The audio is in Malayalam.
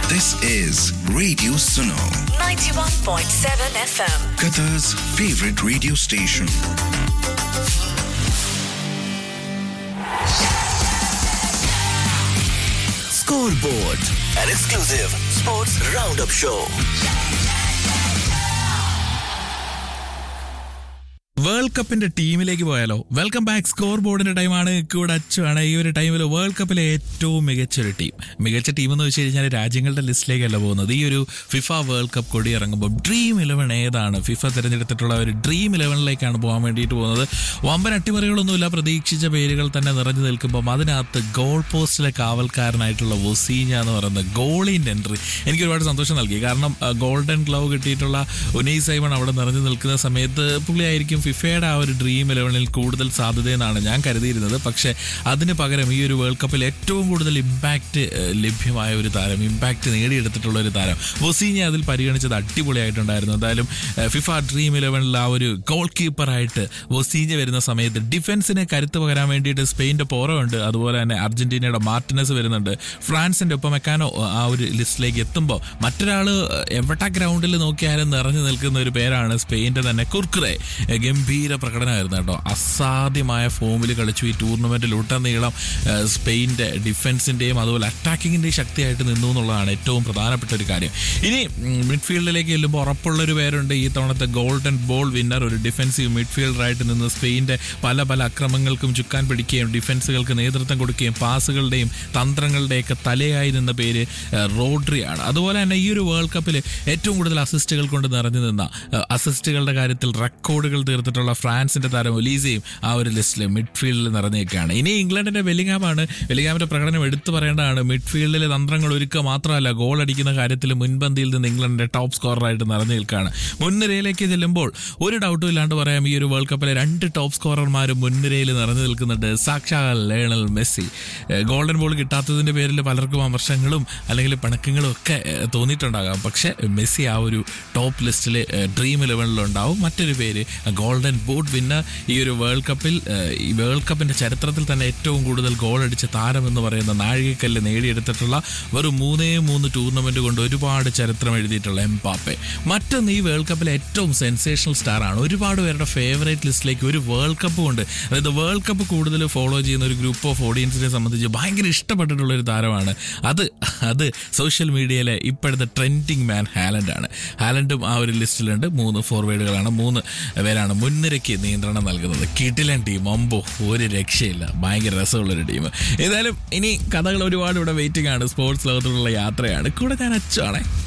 This is Radio Suno, 91.7 FM. Qatar's favorite radio station. Scoreboard, an exclusive sports roundup show. World കപ്പിന്റെ ടീമിലേക്ക് പോയാലോ വെൽക്കം ബാക്ക് സ്കോർ ബോർഡിന്റെ ടൈമാണ് കൂടെ അച്ചുവാണ് ഈ ഒരു ടൈമിൽ വേൾഡ് കപ്പിലെ ഏറ്റവും മികച്ചൊരു ടീം മികച്ച ടീം എന്ന് വെച്ച് കഴിഞ്ഞാൽ രാജ്യങ്ങളുടെ ലിസ്റ്റിലേക്കല്ല പോകുന്നത് ഈ ഒരു ഫിഫ വേൾഡ് കപ്പ് കൊടി ഇറങ്ങുമ്പോൾ ഡ്രീം ഇലവൻ ഏതാണ് ഫിഫ തിരഞ്ഞെടുത്തിട്ടുള്ള ഒരു ഡ്രീം ഇലവനിലേക്കാണ് പോകാൻ വേണ്ടിയിട്ട് പോകുന്നത് വമ്പൻ അട്ടിമറികളൊന്നുമില്ല പ്രതീക്ഷിച്ച പേരുകൾ തന്നെ നിറഞ്ഞു നിൽക്കുമ്പോൾ അതിനകത്ത് ഗോൾ പോസ്റ്റിലെ കാവൽക്കാരനായിട്ടുള്ള വൊസീഞ്ഞ എന്ന് പറയുന്ന ഗോളിൻ്റെ എൻട്രി എനിക്ക് ഒരുപാട് സന്തോഷം നൽകി കാരണം ഗോൾഡൻ ഗ്ലൗ കിട്ടിയിട്ടുള്ള ഉനൈ സൈമൺ അവിടെ നിറഞ്ഞു നിൽക്കുന്ന സമയത്ത് പുള്ളിയായിരിക്കും ഫിഫയുടെ ആ ഒരു ഡ്രീം ഇലവനിൽ കൂടുതൽ സാധ്യതയെന്നാണ് ഞാൻ കരുതിയിരുന്നത് പക്ഷേ അതിന് പകരം ഈ ഒരു വേൾഡ് കപ്പിൽ ഏറ്റവും കൂടുതൽ ഇമ്പാക്റ്റ് ലഭ്യമായ ഒരു താരം ഇമ്പാക്റ്റ് നേടിയെടുത്തിട്ടുള്ള ഒരു താരം വൊസീഞ്ഞ അതിൽ പരിഗണിച്ചത് അടിപൊളിയായിട്ടുണ്ടായിരുന്നു എന്തായാലും ഏഹ്, ഫിഫ ഡ്രീം ഇലവനിൽ ആ ഒരു ഗോൾ കീപ്പറായിട്ട് വൊസീഞ്ഞ വരുന്ന സമയത്ത് ഡിഫൻസിന് കരുത്ത് പകരാൻ വേണ്ടിയിട്ട് സ്പെയിൻ്റെ പോറോ ഉണ്ട് അതുപോലെ തന്നെ അർജന്റീനയുടെ മാർട്ടിനസ് വരുന്നുണ്ട് ഫ്രാൻസിന്റെ ഒപ്പം മെക്കാനോ ആ ഒരു ലിസ്റ്റിലേക്ക് എത്തുമ്പോൾ മറ്റൊരാൾ എവിടെ ഗ്രൗണ്ടിൽ നോക്കിയാലും നിറഞ്ഞു നിൽക്കുന്ന ഒരു പേരാണ് സ്പെയിൻ്റെ തന്നെ കുർക്കുറെ ഗംഭീര പ്രകടനമായിരുന്നു കേട്ടോ അസാധ്യമായ ഫോമിൽ കളിച്ചു ഈ ടൂർണമെന്റിൽ ഉടനീളം ഏഹ്, സ്പെയിൻ്റെ ഡിഫൻസിന്റെയും അതുപോലെ അറ്റാക്കിങ്ങിന്റെയും ശക്തിയായിട്ട് നിന്നു എന്നുള്ളതാണ് ഏറ്റവും പ്രധാനപ്പെട്ട ഒരു കാര്യം ഇനി മിഡ്ഫീൽഡിലേക്ക് ചെല്ലുമ്പോൾ ഉറപ്പുള്ള ഒരു പേരുണ്ട് ഈ തവണത്തെ ഗോൾഡൻ ബോൾ വിന്നർ ഒരു ഡിഫൻസീവ് മിഡ്ഫീൽഡറായിട്ട് നിന്ന് സ്പെയിൻ്റെ പല പല അക്രമങ്ങൾക്കും ചുക്കാൻ പിടിക്കുകയും ഡിഫൻസുകൾക്ക് നേതൃത്വം കൊടുക്കുകയും പാസുകളുടെയും തന്ത്രങ്ങളുടെയൊക്കെ തലയായി നിന്ന പേര് ഏഹ്, റോഡ്രിയാണ് അതുപോലെ തന്നെ ഈ ഒരു വേൾഡ് കപ്പിൽ ഏറ്റവും കൂടുതൽ അസിസ്റ്റുകൾ കൊണ്ട് നിറഞ്ഞു നിന്ന ഏഹ്, അസിസ്റ്റുകളുടെ കാര്യത്തിൽ റെക്കോർഡുകൾ തീർത്തിട്ടുള്ള ഫ്രാൻസിന്റെ താരം ഒലീസയും ആ ഒരു ലിസ്റ്റിൽ മിഡ്ഫീൽഡിൽ നിറഞ്ഞേക്കാണ് ഇനി ഇംഗ്ലണ്ടിന്റെ വെല്ലിങ്ങാമാണ് വെല്ലിങ്ങാമിന്റെ പ്രകടനം എടുത്തു പറയേണ്ടതാണ് മിഡ്ഫീൽഡിലെ തന്ത്രങ്ങൾ ഒരുക്കുക മാത്രമല്ല ഗോൾ അടിക്കുന്ന കാര്യത്തിൽ മുൻപന്തിയിൽ നിന്ന് ഇംഗ്ലണ്ടിന്റെ ടോപ്പ് സ്കോററായിട്ട് നിറഞ്ഞു നിൽക്കുകയാണ് മുൻനിരയിലേക്ക് ചെല്ലുമ്പോൾ ഒരു ഡൗട്ടും ഇല്ലാണ്ട് പറയാം ഈ ഒരു വേൾഡ് കപ്പിലെ രണ്ട് ടോപ്പ് സ്കോറർമാരും മുൻനിരയിൽ നിറഞ്ഞു നിൽക്കുന്നുണ്ട് സാക്ഷാൽ ലേണൽ മെസ്സി ഏഹ് ഗോൾഡൻ ബോൾ കിട്ടാത്തതിന്റെ പേരിൽ പലർക്കും അമർഷങ്ങളും അല്ലെങ്കിൽ പിണക്കങ്ങളും ഒക്കെ ഏഹ് തോന്നിയിട്ടുണ്ടാകാം പക്ഷേ മെസ്സി ആ ഒരു ടോപ്പ് ലിസ്റ്റിൽ ഡ്രീം ഇലവനിലുണ്ടാവും മറ്റൊരു പേര് ഗോൾഡൻ ബൂട്ട് വിന്നർ ഈ ഒരു വേൾഡ് കപ്പിൽ ഏഹ് ഈ വേൾഡ് കപ്പിന്റെ ചരിത്രത്തിൽ തന്നെ ഏറ്റവും കൂടുതൽ ഗോൾ അടിച്ച താരം എന്ന് പറയുന്ന നാഴികക്കല്ല് നേടിയെടുത്തിട്ടുള്ള വെറും മൂന്നേ മൂന്ന് ടൂർണമെന്റ് കൊണ്ട് ഒരുപാട് ചരിത്രം എഴുതിയിട്ടുള്ള എംപാപ്പെ മറ്റൊന്ന് ഈ വേൾഡ് കപ്പിലെ ഏറ്റവും സെൻസേഷണൽ സ്റ്റാർ ആണ് ഒരുപാട് പേരുടെ ഫേവറേറ്റ് ലിസ്റ്റിലേക്ക് ഒരു വേൾഡ് കപ്പ് കൊണ്ട് അതായത് വേൾഡ് കപ്പ് കൂടുതൽ ഫോളോ ചെയ്യുന്ന ഒരു ഗ്രൂപ്പ് ഓഫ് ഓഡിയൻസിനെ സംബന്ധിച്ച് ഭയങ്കര ഇഷ്ടപ്പെട്ടിട്ടുള്ള ഒരു താരമാണ് അത് അത് സോഷ്യൽ മീഡിയയിലെ ഇപ്പോഴത്തെ ട്രെൻഡിങ് മാൻ ഹാലൻഡ് ആണ് ഹാലൻഡും ആ ഒരു ലിസ്റ്റിലുണ്ട് മൂന്ന് ഫോർവേഡുകളാണ് മൂന്ന് പേരാണ് മുൻനിരയ്ക്ക് നിയന്ത്രണം നൽകുന്നത് കിടിലൻ ടീം ഒമ്പോ ഒരു രക്ഷയില്ല ഭയങ്കര രസമുള്ളൊരു ടീം ഏതായാലും ഇനി കഥകൾ ഒരുപാട് ഇവിടെ വെയിറ്റിംഗ് ആണ് സ്പോർട്സ് ലോകത്തോടുള്ള യാത്രയാണ് കൂടെ ഞാൻ അച്ചാണേ